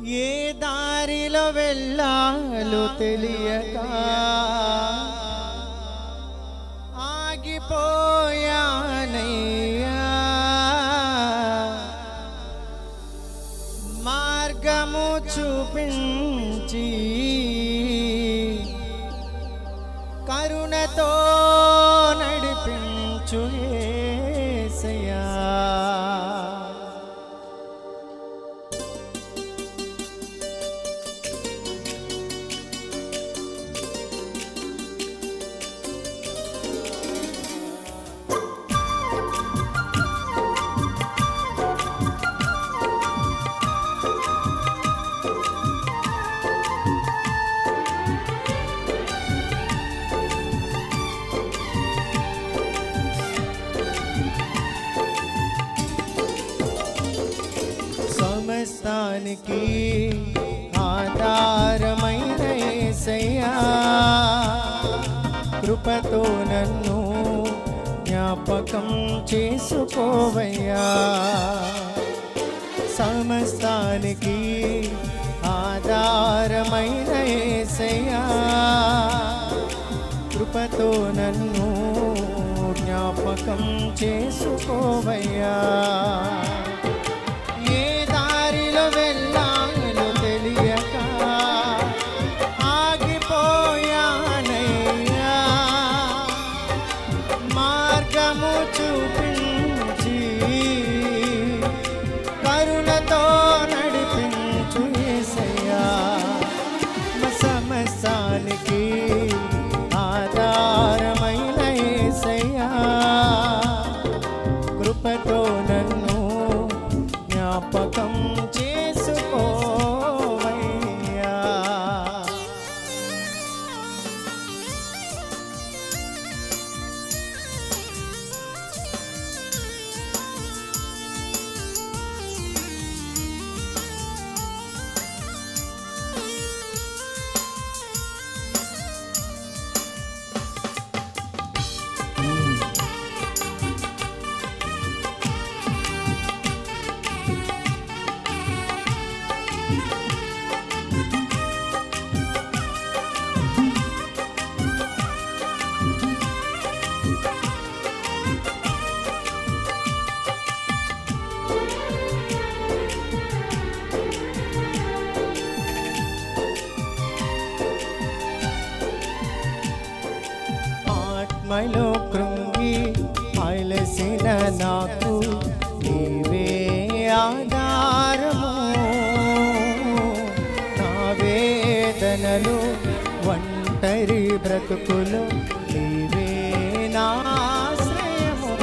ఏ దారిలో వెళ్ళాలో తెలియక ఆగిపోయానయ్యా మార్గము చూపించి కరుణతో నడిపించు యేసయ్యా సమస్తానికి ఆధారమైన యేసయ్యా కృపతో నన్ను జ్ఞాపకం చేసుకోవయ్యా సమస్తానికి ఆధారమైన యేసయ్యా కృపతో నన్ను జ్ఞాపకం చేసుకోవయ్యా ఏ దారిలో వెళ్ళాలో తెలియక ఆగిపోయానయ్యా మార్గము చూపించి కరుణతో నడిపించు యేసయ్యా సమస్తానికి ఆధారమైన యేసయ్యా కృపతో నన్ను జ్ఞాపకం చేసుకోవయ్యా ఆత్మలో కృంగి అలసిన నాకు నీవే ఆధారము నా వేదనలు ఒంటరి బ్రతుకులు నీవే నా ఆశ్రయము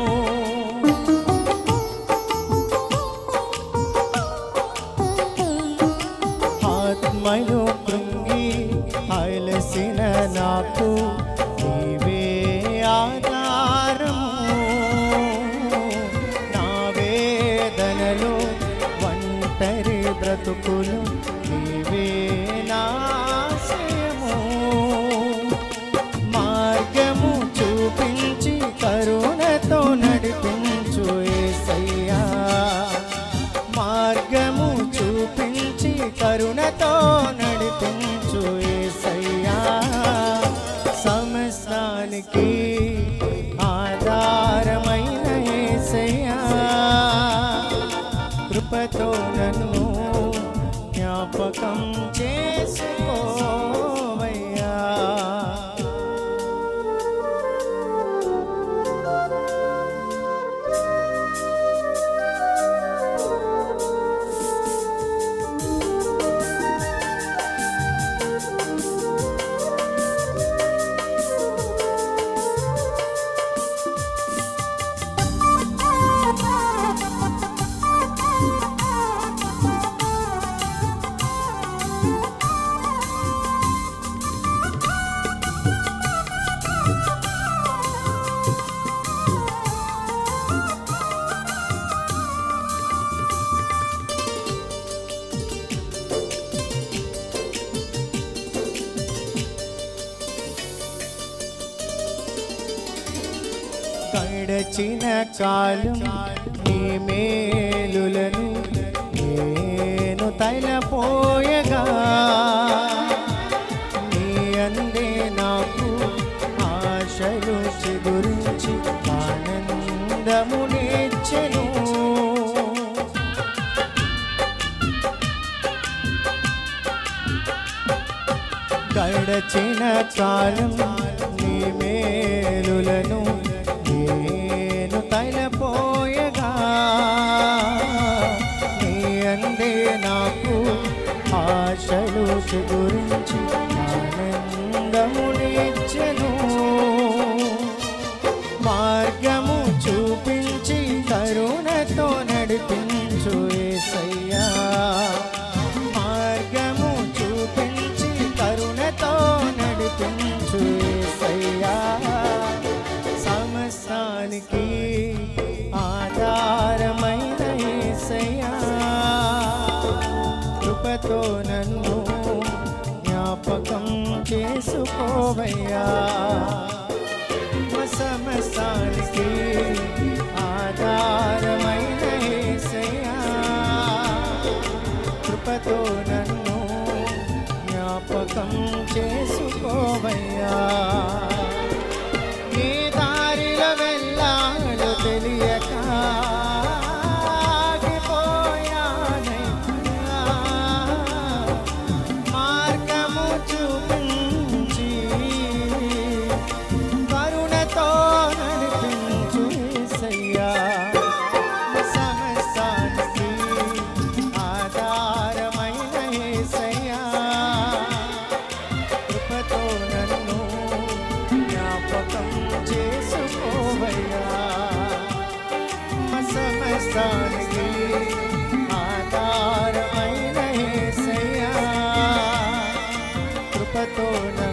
ఆత్మలో కృంగి అలసిన నాకు నీవే ఆధారము నా వేదనలు ఒంటరి బ్రతుకులు నీవే నా ఆశ్రయము మార్గము చూపించి కరుణతో నడిపించు యేసయ్యా మార్గము చూపించి కరుణతో నడిపించు యేసయ్యా సమస్తానికి ఆధారమైన యేసయ్యా కృపతో నన్ను జ్ఞాపకం చేసుకోవయ్యా గడచిన కాలం నీ మేలులను నేను తైలపోయగా నీ అందే నాకు ఆశలు చిగురించి ఆనందమునిచ్చెను గడచిన కాలం నీ మేలులను నేను తైలపోయగా నీ అందే నాకు ఆశలు గురించి ఆనందమునిచ్చెను మార్గము చూపించి కరుణతో నడిపించు ఏసయ్యా మార్గము చూపించి కరుణతో నడిపించు ఏసయ్యా సమస్తానికి ఆధారమైన ఏసయ్యా కృపతో నన్ను జ్ఞాపకం చేసుకోవయ్యా సమస్తానికి ఆధారమైన ఏసయ్యా కృపతో నన్ను జ్ఞాపకం చేసుకోవయ్యా ఏ దారిలో వెళ్ళాలో తెలియక ఆగిపోయానయ్యా. మార్గము చూపించి కరుణతో నడిపించు యేసయ్యా. సమస్తానికి ఆధారమైన యేసయ్యా. కృపతో నన్ను జ్ఞాపకం చేసుకోవయ్యా సమస్తానికి ఆధారమైన యేసయ్యా. కృపతో నన్ను